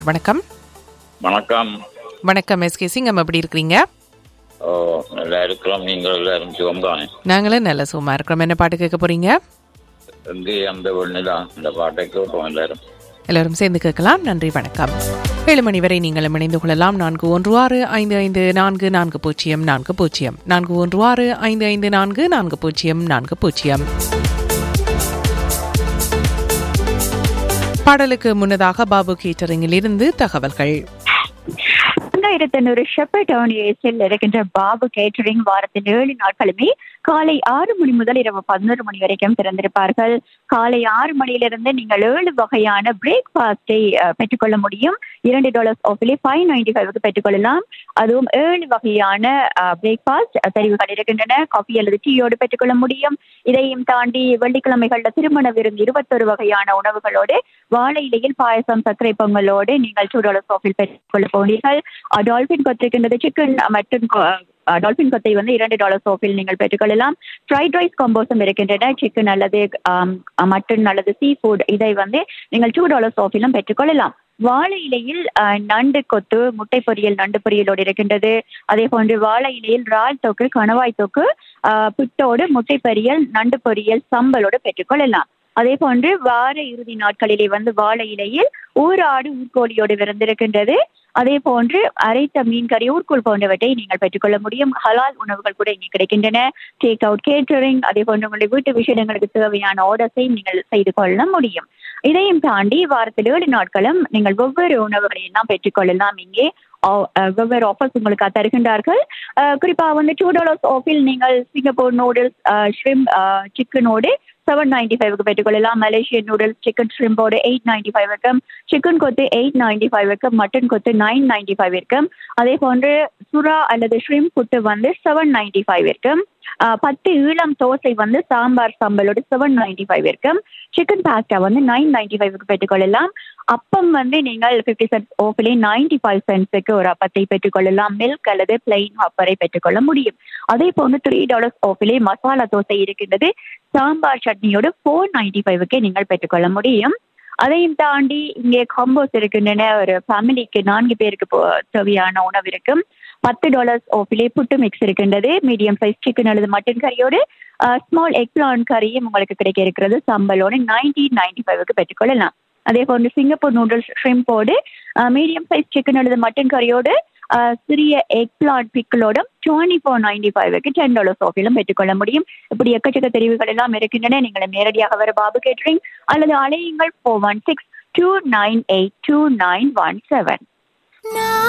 வணக்கம் வணக்கம் வணக்கம் எஸ்கே சிங்கம் எப்படி இருக்கிறீங்க ஓ நல்லா இருக்கலாம் நீங்கள் எல்லாரும் சுகம்தான் நாங்களும் நல்ல சும்மா இருக்கிறோம் என்ன பாட்டு கேட்க போறீங்க எங்கே அந்த ஒன்று தான் இந்த பாட்டை கேட்போம் எல்லாரும் எல்லாரும் சேர்ந்து கேட்கலாம் நன்றி வணக்கம் ஏழு மணி வரை நீங்களும் இணைந்து கொள்ளலாம் நான்கு ஒன்று ஆறு ஐந்து ஐந்து நான்கு நான்கு பூஜ்ஜியம் நான்கு பூஜ்ஜியம் நான்கு ஒன்று ஆறு ஐந்து ஐந்து நான்கு நான்கு பூஜ்ஜியம் நான்கு பூஜ்ஜியம் பாடலுக்கு முன்னதாக பாபு கேட்டரிங்கில் இருந்து தகவல்கள் இரண்டாயிரத்தி ஐநூறு ஷெப்பர்ட் டவுன் ஏசில் இருக்கின்ற பாபு கேட்டரிங் வாரத்தின் ஏழு நாட்களுமே காலை ஆறு மணி முதல் இரவு பதினோரு மணி வரைக்கும் திறந்திருப்பார்கள் காலை ஆறு மணியிலிருந்து நீங்கள் ஏழு வகையான பிரேக்ஃபாஸ்டை பெற்றுக்கொள்ள முடியும் இரண்டு டாலர்ஸ் ஆஃபிலே ஃபைவ் நைன்டி ஃபைவ்க்கு பெற்றுக்கொள்ளலாம் அதுவும் ஏழு வகையான பிரேக்ஃபாஸ்ட் தெரிவுகள் இருக்கின்றன காஃபி அல்லது டீயோடு பெற்றுக்கொள்ள முடியும் இதையும் தாண்டி வெள்ளிக்கிழமைகள்ல திருமண விருந்து இருபத்தொரு வகையான உணவுகளோடு வாழை இலையில் பாயசம் சர்க்கரை பொங்கலோடு நீங்கள் டூ டாலர்ஸ் ஆஃபில் பெற்றுக்கொள்ள போனீர்கள் டால்பின் கொத்திருக்கின்றது சிக்கன் மட்டன் டால்பின் கொத்தை வந்து இரண்டு டாலர் சோப்பில் நீங்கள் பெற்றுக்கொள்ளலாம் ஃப்ரைட் ரைஸ் காம்போஸும் இருக்கின்றன சிக்கன் அல்லது மட்டன் அல்லது சீ ஃபுட் இதை வந்து நீங்கள் டூ டாலர் சோப்பிலும் பெற்றுக்கொள்ளலாம் வாழை இலையில் நண்டு கொத்து முட்டை பொரியல் நண்டு பொரியலோடு இருக்கின்றது அதே போன்று வாழை இலையில் இறால் தொக்கு கணவாய் தொக்கு புட்டோடு முட்டை பொரியல் நண்டு பொரியல் சம்பலோடு பெற்றுக்கொள்ளலாம் அதே போன்று வார இறுதி நாட்களிலே வந்து வாழை இலையில் ஊராடு ஊர்கோழியோடு விருந்திருக்கின்றது அதே போன்று அரைத்த மீன் கறி ஊர்கூழ் போன்றவற்றை நீங்கள் பெற்றுக்கொள்ள முடியும் ஹலால் உணவுகள் கூட இங்கே கிடைக்கின்றன டேக் அவுட் கேட்டரிங் அதே போன்று உங்களுடைய வீட்டு விஷயங்களுக்கு தேவையான ஆர்டர்ஸை நீங்கள் செய்து கொள்ள முடியும் இதையும் தாண்டி வாரத்தில் ஏழு நாட்களும் நீங்கள் வெவ்வேறு உணவுகளை எல்லாம் பெற்றுக்கொள்ளலாம் இங்கே வெவ்வேறு ஆஃபர்ஸ் உங்களுக்கு தருகின்றார்கள் குறிப்பாக வந்து டூ டாலர்ஸ் ஆஃபில் நீங்கள் சிங்கப்பூர் நூடுல்ஸ் ஷ்ரிம் சிக்கனோடு செவன் நைன்டி ஃபைவ்க்கு பெற்றுக்கொள்ளலாம் மலேசியன் நூடுல்ஸ் சிக்கன் ஷ்ரிம்போடு எயிட் நைன்டி ஃபைவ் இருக்கும் chicken kothu eight ninety five இருக்கும் mutton kothu nine ninety five இருக்கும் அதே போன்று சுறா அல்லது ஷ்ரிம் புட்டு வந்து செவன் நைன்டி ஃபைவ் இருக்கும் பத்து ஈழம் தோசை வந்து சாம்பார் சாம்பலோட செவன் நைன்டி ஃபைவ் இருக்கும் சிக்கன் பாஸ்டா வந்து நைன் நைன்டி ஃபைவ்க்கு பெற்றுக்கொள்ளலாம் அப்பம் வந்து நீங்கள் ஃபிஃப்டி சென்ட்ஸ் ஓஃபிலே நைன்டி ஃபைவ் சென்ட்ஸுக்கு ஒரு அப்பத்தை பெற்றுக்கொள்ளலாம் மில்க் அல்லது பிளெயின் ஹப்பரை பெற்றுக்கொள்ள முடியும் அதே போன்று த்ரீ டாலர்ஸ் ஓஃபிலே மசாலா தோசை இருக்கின்றது சாம்பார் சட்னியோடு ஃபோர் நைன்டி ஃபைவுக்கு நீங்கள் பெற்றுக்கொள்ள முடியும் அதையும் தாண்டி இங்கே காம்போஸ் இருக்கின்றன ஒரு ஃபேமிலிக்கு நான்கு பேருக்கு தேவையான உணவு இருக்கும் பத்து டாலர்ஸ் ஓஃபிலே புட்டு மிக்ஸ் இருக்கின்றது மீடியம் சைஸ் சிக்கன் அல்லது மட்டன் கறியோடு ஸ்மால் எக் பிளான் கறியும் உங்களுக்கு கிடைக்க இருக்கிறது சம்பலோடு நைன்டீன் நைன்டி ஃபைவுக்கு பெற்றுக்கொள்ளலாம் அதே போன்று சிங்கப்பூர் நூடுல்ஸ் ஷ்ரிம்போடு மீடியம் சைஸ் சிக்கன் அல்லது மட்டன் கறியோடு சிறிய எக் பிளாட் பிக்கிளோடும் டுவெண்ட்டி ஃபோர் நைன்டி ஃபைவ்க்கு டென் டாலர்ஸ் ஆஃபிலும் பெற்றுக்கொள்ள முடியும் இப்படி எக்கச்சக்க தெரிவுகள் எல்லாம் இருக்கின்றன நீங்கள் நேரடியாக வர பாபு கேட்டரிங் அல்லது அலையுங்கள் four one six two nine eight two nine one seven